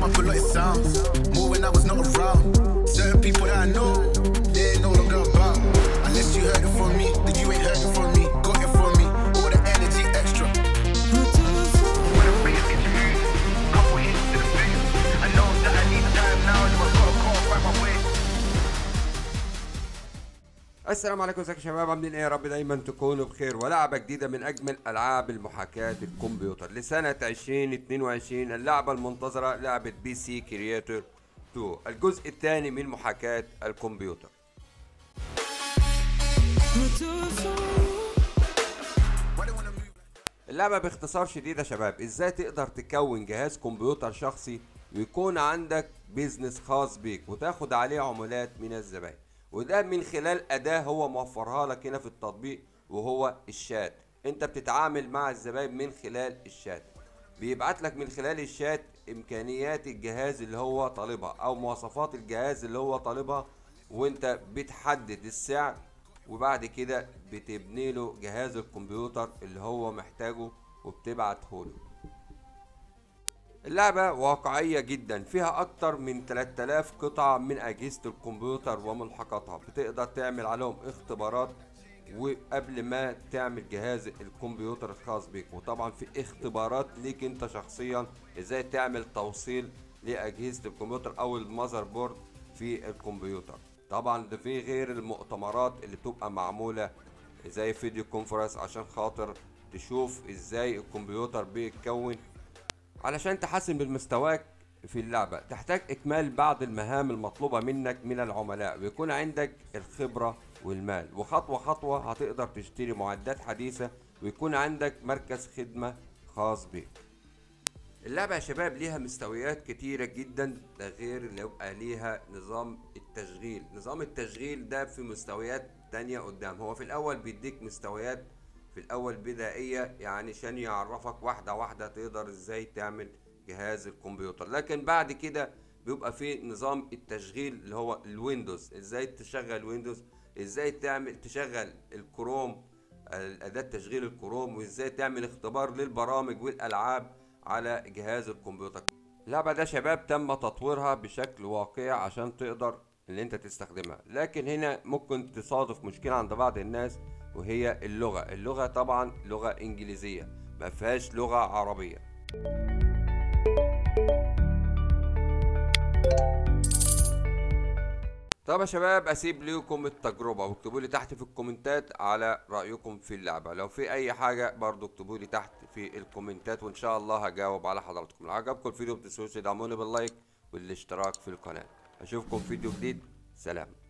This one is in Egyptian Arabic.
up a lot, it sounds. More when I was not around. Certain people that I know, they ain't no longer about. Unless you heard it from me, then you ain't heard it from me. Got it from me, all the energy extra. When I'm bringing it to me, couple hits to the face. I know that I need time now, so I gotta go and find my way. السلام عليكم ازيكم يا شباب عاملين ايه يا رب دايما تكونوا بخير ولعبه جديده من اجمل العاب المحاكاه الكمبيوتر لسنه 2022 اللعبه المنتظره لعبه بي سي كرياتور 2 الجزء الثاني من محاكاه الكمبيوتر Why they wanna move like اللعبة باختصار شديد يا شباب ازاي تقدر تكون جهاز كمبيوتر شخصي ويكون عندك بيزنس خاص بيك وتاخد عليه عمولات من الزبائن وده من خلال أداة هو موفرها لك هنا في التطبيق وهو الشات انت بتتعامل مع الزبائن من خلال الشات بيبعت لك من خلال الشات امكانيات الجهاز اللي هو طالبها او مواصفات الجهاز اللي هو طالبها وانت بتحدد السعر وبعد كده بتبني له جهاز الكمبيوتر اللي هو محتاجه وبتبعته له اللعبة واقعية جدا فيها أكتر من 3000 قطعة من أجهزة الكمبيوتر وملحقاتها بتقدر تعمل عليهم اختبارات وقبل ما تعمل جهاز الكمبيوتر الخاص بيك وطبعا في اختبارات ليك انت شخصيا ازاي تعمل توصيل لأجهزة الكمبيوتر أو المذر بورد في الكمبيوتر طبعا ده في غير المؤتمرات اللي بتبقى معمولة زي فيديو كونفرنس عشان خاطر تشوف ازاي الكمبيوتر بيتكون علشان تحسن من مستواك في اللعبة تحتاج إكمال بعض المهام المطلوبة منك من العملاء ويكون عندك الخبرة والمال وخطوة خطوة هتقدر تشتري معدات حديثة ويكون عندك مركز خدمة خاص بيك اللعبة يا شباب ليها مستويات كتيرة جدا ده غير اللي يبقى ليها نظام التشغيل نظام التشغيل ده في مستويات تانية قدام هو في الأول بيديك مستويات في الأول بدائية يعني عشان يعرفك واحدة واحدة تقدر ازاي تعمل جهاز الكمبيوتر لكن بعد كده بيبقى في نظام التشغيل اللي هو الويندوز ازاي تشغل ويندوز ازاي تعمل تشغل الكروم الأداة تشغيل الكروم وازاي تعمل اختبار للبرامج والألعاب على جهاز الكمبيوتر اللعبة ده شباب تم تطويرها بشكل واقعي عشان تقدر ان انت تستخدمها لكن هنا ممكن تصادف مشكلة عند بعض الناس وهي اللغة اللغة طبعا لغة انجليزية ما فيهاش لغة عربية طب يا شباب اسيب لكم التجربة واكتبوا لي تحت في الكومنتات على رأيكم في اللعبة لو في اي حاجة برضو اكتبوا لي تحت في الكومنتات وان شاء الله هجاوب على حضراتكم لو عجبكم الفيديو متنسوش تدعموني باللايك والاشتراك في القناة اشوفكم فيديو جديد سلام